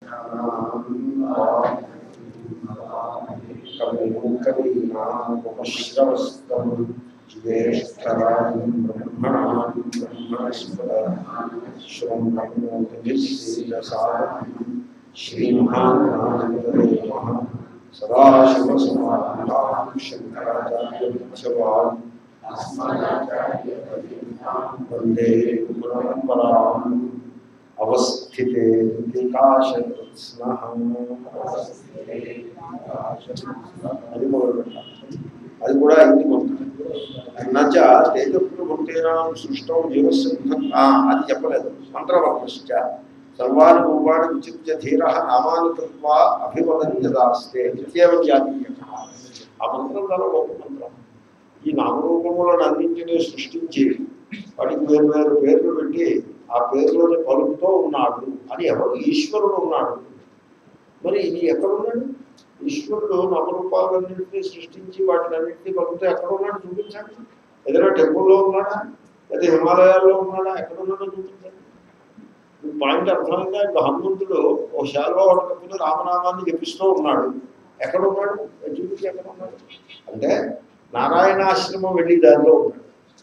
కవిముఖవీనాముపశ్రవస్తం జ్యేష్ఠరాజం బ్రహ్మణాం బ్రహ్మణస్పద శృంగమోదసారం శ్రీమహానాథదేవ సదాశివసమారంభాం శంకరాచార్యోత్సవాన్ వందే పరంపరాం అవస్థితే కాశకృత్స్న అది మొదలుపెట్టాలి అది కూడా ఇంటికి ఉంటుంది నచ్చ తేజపురుభుక్తేనా సృష్టం జీవసింహం అది చెప్పలేదు మంత్రవర్గశ్చ సర్వాణి రూపాన్ని విచిత్య ధీర నామాని కృత్వా అభివదన్ యదాస్తే నిత్యేవ జాతీయ ఆ మంత్రం చాలా గొప్ప మంత్రం ఈ నామరూపములను అన్నింటినీ సృష్టించి వాటికి వేరు వేరు పేర్లు పెట్టి ఆ పేర్లోని పలుకుతో ఉన్నాడు అని ఎవరు ఈశ్వరుడు ఉన్నాడు మరి ఇది ఎక్కడున్నాడు ఈశ్వరుడు నామరూపాలన్నింటినీ సృష్టించి వాటిని అన్నింటినీ పలుకుతూ ఎక్కడ ఉన్నాడు చూపించండి ఏదైనా టెంపుల్లో ఉన్నాడా లేదా హిమాలయాల్లో ఉన్నాడా ఎక్కడ ఉన్నాడో చూపించండి ఈ పాయింట్ అర్థమైందా ఇప్పుడు హనుమంతుడు ఓ శాలువా పట్టుకుని రామనామాన్ని జపిస్తూ ఉన్నాడు ఎక్కడ ఉన్నాడు చూపించి ఎక్కడ ఉన్నాడు అంటే నారాయణాశ్రమం వెళ్ళి దారిలో ఉన్నాడు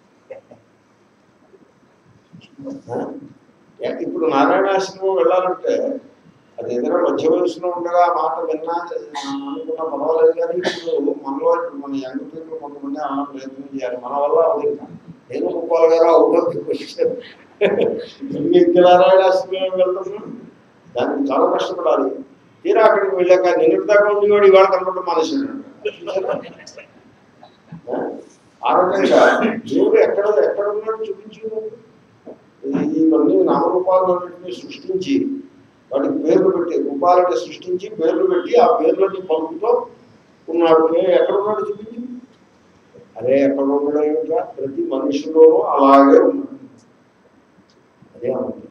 ఆ? ఇప్పుడు నారాయణాశ్రమం వెళ్ళాలంటే అది ఏదైనా మధ్య వయసులో ఉండగా ఆ మాట విన్నా అనుకున్నా పర్వాలేదు కానీ ఇప్పుడు మనలో ఇప్పుడు మన యంగ్ పీపుల్ కొంతమంది అలా ప్రయత్నం చేయాలి మన వల్ల అవుతుంది నేను గోపాల్ గారు అవుతుంది క్వశ్చన్ మీకు నారాయణాశ్రమం వెళ్తున్నాం దానికి చాలా కష్టపడాలి తీరా అక్కడికి వెళ్ళాక నిన్నటి దాకా ఉండేవాడు ఇవాళ కనపడడం మానేసాడు ఆ రకంగా దేవుడు ఎక్కడ ఎక్కడ ఉన్నాడు చూపించు ఇవన్నీ నామరూపాలన్నింటినీ సృష్టించి వాటికి పేర్లు పెట్టి రూపాలని సృష్టించి పేర్లు పెట్టి ఆ పేర్లని పలుకుతో ఉన్నాడు ఏ ఎక్కడ ఉన్నాడు చూపించు అదే ఎక్కడ ఉన్నాడు ఏమిటా ప్రతి మనిషిలోనూ అలాగే ఉన్నాడు అదే అన్నది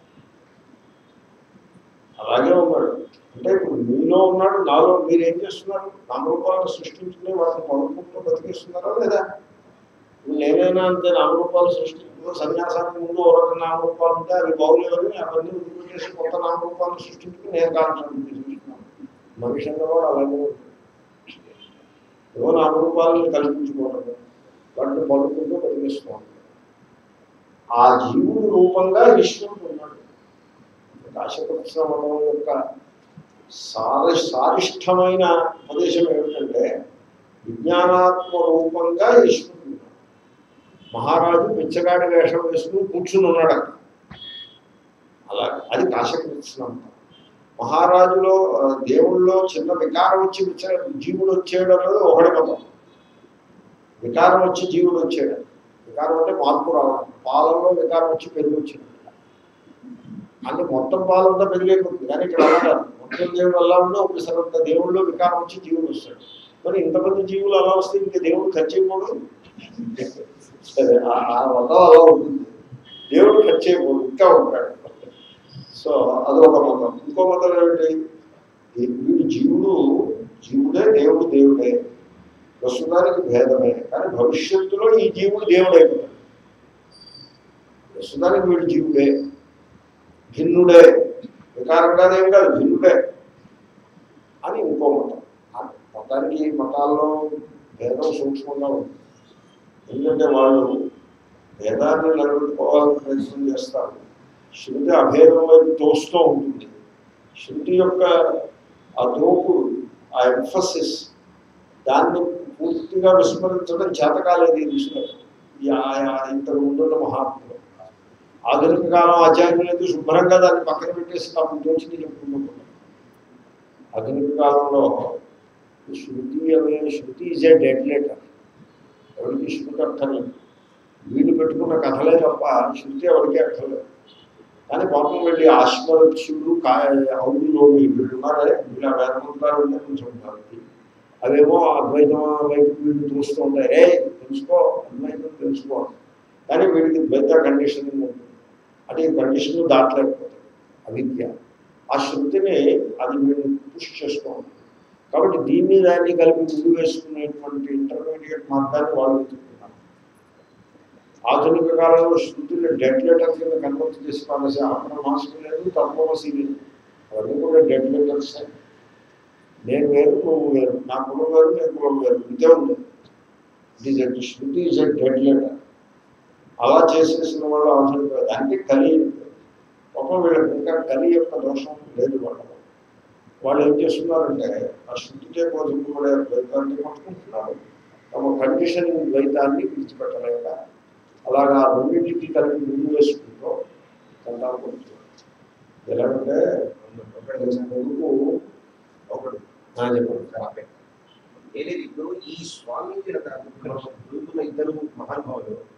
అలాగే ఉన్నాడు అంటే ఇప్పుడు మీలో ఉన్నాడు నాలో మీరు ఏం చేస్తున్నారు నామరూపాలను సృష్టించుకుని వాటిని పలుకుంటూ బతికిస్తున్నారా లేదా ఇప్పుడు నేనైనా అంతే నామరూపాలు సృష్టించుకుని సన్యాసానికి ముందు ఒక రకం నామరూపాలు ఉంటే అవి బాగులేవని అవన్నీ వదిలిపెట్టేసి కొత్త నామరూపాలను సృష్టించుకుని నేను కాన్సెప్ట్ తీసుకుంటున్నాను మనిషి అన్నవాడు అలాగే ఉంటాడు ఏవో నామరూపాలను కల్పించుకోవడం వాటిని పలుకుంటూ బతికిస్తూ ఉంటాడు ఆ జీవుడు రూపంగా ఈశ్వరుడు ఉన్నాడు కాశకృష్ణ మతం యొక్క సార సారిష్టమైన ఉపదేశం ఏమిటంటే విజ్ఞానాత్మ రూపంగా ఈశ్వరుడు ఉన్నాడు. మహారాజు పిచ్చగాడి వేషం వేసుకుని కూర్చుని ఉన్నాడు అక్కడ అలా అది కాశకృష్ణ మహారాజులో ఆ, దేవుళ్ళలో చిన్న వికారం వచ్చి పిచ్చ జీవుడు వచ్చేయడం అనేది ఒకటి మతం వికారం వచ్చి జీవుడు వచ్చేయడం వికారం అంటే మార్పు రావడం పాలలో వికారం వచ్చి పెరుగు వచ్చినట్టు అంటే మొత్తం పాలంతా పెరిగైపోతుంది కానీ ఇక్కడ అలా కాదు. మొత్తం దేవుడు అలా ఉంటే ఒకసారి దేవుళ్ళు వికారం వచ్చి జీవుడు వస్తాడు మరి ఇంతమంది జీవులు అలా వస్తే ఇంకా దేవుడు ఖర్చు అయిపోడు సరే ఆ- ఆ మతం అలా ఉంటుంది దేవుడు ఖర్చు అయిపోడు ఇంకా ఉంటాడు సో అదొక మతం ఇంకో మతం ఏమిటి ఈ వీడు జీవుడు జీవుడే దేవుడు దేవుడే ప్రస్తుతానికి భేదమే కానీ భవిష్యత్తులో ఈ జీవుడు దేవుడు అయిపోతాడు ప్రస్తుతానికి వీడు జీవుడే భిన్నుడే వికారంగానేం కాదు భిన్నుడే అని ఇంకో మతం ఆ మతానికి మతాల్లో భేదం సూక్ష్మంగా ఉంది ఎందుకంటే వాళ్ళు భేదాన్ని నిలబెట్టుకోవాలని ప్రయత్నం చేస్తారు శృతి అభేదం వైపు తోస్తూ ఉంటుంది శృతి యొక్క ఆ తోపు ఆ ఎంఫసిస్ దాన్ని పూర్తిగా విస్మరించడం చేతకాలేదు ఈ ఋషులకు ఈ ఆయా ఇంతకు ముందున్న మహాత్ములు ఆధునిక కాలం ఆచార్యులు అయితే శుభ్రంగా దాన్ని పక్కన పెట్టేసి తమ దోచిని చెప్పుకుంటున్నారు ఆధునిక కాలంలో ఈ శృతి అనే shruti is a dead letter ఎవరికి శృతి అక్కర్లేదు వీళ్ళు పెట్టుకున్న కథలే తప్ప శృతి ఎవరికి అక్కర్లేదు కానీ పాపం వెళ్ళి ఆశ్మరక్షుడు కాయ అవుడులో వీళ్ళు ఉన్నారే వీళ్ళ వేదమంతాలు ఉంటే కొంచెం భక్తి అవేమో అద్వైతం వైపు వీళ్ళు చూస్తూ ఉంటాయి ఏ తెలుసుకో అద్వైతం తెలుసుకో కానీ వీడికి ద్వైత కండిషనింగ్ ఉంటుంది అంటే ఈ కండిషన్ దాటలేకపోతుంది అవిద్య ఆ శృతిని అది వీళ్ళు పుష్ చేస్తూ ఉంటుంది కాబట్టి దీన్ని దాన్ని కలిపి ముందు వేసుకునేటువంటి ఇంటర్మీడియట్ మార్గాన్ని వాళ్ళు వెతుకుతున్నారు ఆధునిక కాలంలో శృతిని డెడ్ లెటర్ కింద కన్వర్ట్ చేసి పారేసి ఆత్మ మాసం లేదు తత్వమసి లేదు అవన్నీ కూడా డెడ్ లెటర్స్ నేను వేరు నువ్వు వేరు నా కులం వేరు నేను కులం వేరు ఇంతే ఉంది it is a shruti is a dead letter అలా చేసేసిన వాళ్ళు ఆధారపడదు అంటే కలి ఒక వీళ్ళకి ఇంకా కలి యొక్క దోషం లేదు వాళ్ళకు వాళ్ళు ఏం చేస్తున్నారంటే ఆ శృతికే బోధింపబడే ద్వైతాన్ని పట్టుకుంటున్నారు తమ కండిషనింగ్ ద్వైతాన్ని విడిచిపెట్టలేక అలాగా ఆ రెండింటికి కలిపి ముందు వేసుకుంటూ కంటాలు కొడుతున్నారు ఎలాగంటే కొడుకు ఒకడు ఆ చెప్పండి ఏలేదు ఇప్పుడు ఈ స్వామీజీ గ్రూపుల ఇద్దరు మహానుభావులు